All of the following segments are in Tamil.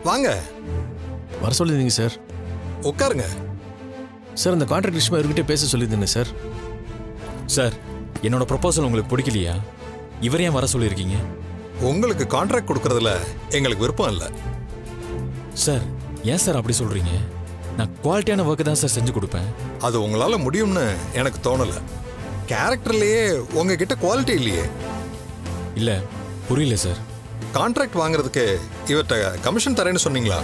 வாங்க வர சொல்லியிருந்தீங்க சார் உட்காருங்க சார் அந்த கான்ட்ராக்ட் விஷயமா இவர்கிட்ட பேச சொல்லியிருந்தேன் சார் சார் என்னோட ப்ரொபோசல் உங்களுக்கு பிடிக்கலையா இவர் ஏன் வர சொல்லியிருக்கீங்க உங்களுக்கு கான்ட்ராக்ட் கொடுக்கறதுல எங்களுக்கு விருப்பம் இல்லை சார் ஏன் சார் அப்படி சொல்றீங்க நான் குவாலிட்டியான ஒர்க்கு தான் சார் செஞ்சு கொடுப்பேன் அது உங்களால முடியும்னு எனக்கு தோணல கேரக்டர்லயே உங்ககிட்ட குவாலிட்டி இல்லையே இல்ல புரியல சார் கான்ட்ராக்ட் வாங்குறதுக்கு இவர்கிட்ட கமிஷன் தரேன்னு சொன்னீங்களா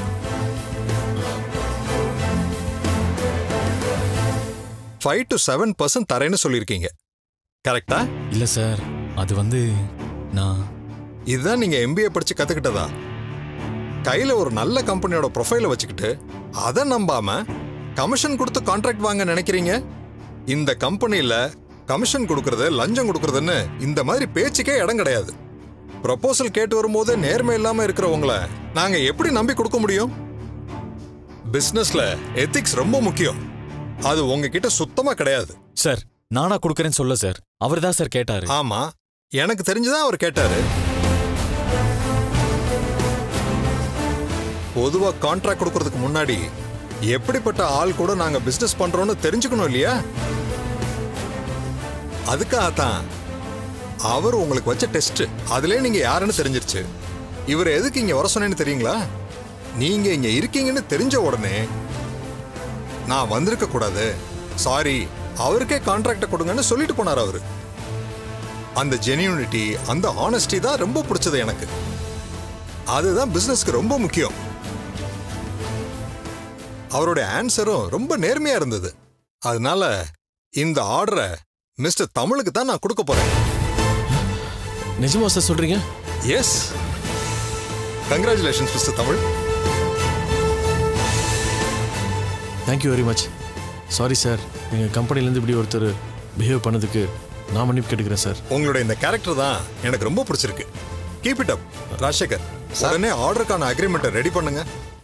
ஃபைவ் டு செவன் பர்சன்ட் தரேன்னு சொல்லியிருக்கீங்க கரெக்டா இல்ல சார் அது வந்து நான் இதுதான் நீங்க எம்பிஏ படிச்சு கத்துக்கிட்டதா கையில ஒரு நல்ல கம்பெனியோட ப்ரொஃபைலை வச்சுக்கிட்டு அதை நம்பாம கமிஷன் கொடுத்து கான்ட்ராக்ட் வாங்க நினைக்கிறீங்க இந்த கம்பெனில கமிஷன் கொடுக்கறது லஞ்சம் கொடுக்கறதுன்னு இந்த மாதிரி பேச்சுக்கே இடம் கிடையாது ப்ரொபோசல் கேட்டு வரும்போது நேர்மை இல்லாம இருக்கிறவங்கள நாங்க எப்படி நம்பி கொடுக்க முடியும் பிசினஸ்ல எத்திக்ஸ் ரொம்ப முக்கியம் அது உங்ககிட்ட சுத்தமா கிடையாது சார் நானா கொடுக்கறேன்னு சொல்ல சார் அவர் தான் சார் கேட்டாரு ஆமா எனக்கு தெரிஞ்சுதான் அவர் கேட்டாரு பொதுவா கான்ட்ராக்ட் கொடுக்கறதுக்கு முன்னாடி எப்படிப்பட்ட ஆள் கூட நாங்க பிசினஸ் பண்றோம்னு தெரிஞ்சுக்கணும் இல்லையா அதுக்காகத்தான் அவர் உங்களுக்கு வச்ச டெஸ்ட் அதுலயே நீங்க யாருன்னு தெரிஞ்சிருச்சு இவர் எதுக்கு இங்க வர சொன்னேன்னு தெரியுங்களா நீங்க இங்க இருக்கீங்கன்னு தெரிஞ்ச உடனே நான் வந்திருக்க கூடாது சாரி அவருக்கே கான்ட்ராக்ட கொடுங்கன்னு சொல்லிட்டு போனார் அவரு அந்த ஜெனியூனிட்டி அந்த ஆனஸ்டி தான் ரொம்ப பிடிச்சது எனக்கு அதுதான் பிசினஸ்க்கு ரொம்ப முக்கியம் அவருடைய ஆன்சரும் ரொம்ப நேர்மையா இருந்தது அதனால இந்த ஆர்டரை மிஸ்டர் தமிழுக்கு தான் நான் கொடுக்க போறேன் நிஜமா சார் சொல்றீங்க yes congratulations mister Tamil thank you very much sorry sir எங்கள் கம்பெனிலேருந்து இப்படி ஒருத்தர் பிஹேவ் பண்ணதுக்கு நான் மன்னிப்பு கேட்டுக்கிறேன் சார் உங்களோட இந்த கேரக்டர் தான் எனக்கு ரொம்ப பிடிச்சிருக்கு கீப் இட் அப் ராஜசேகர் உடனே ஆர்டருக்கான அக்ரிமெண்ட்டை ரெடி பண்ணுங்க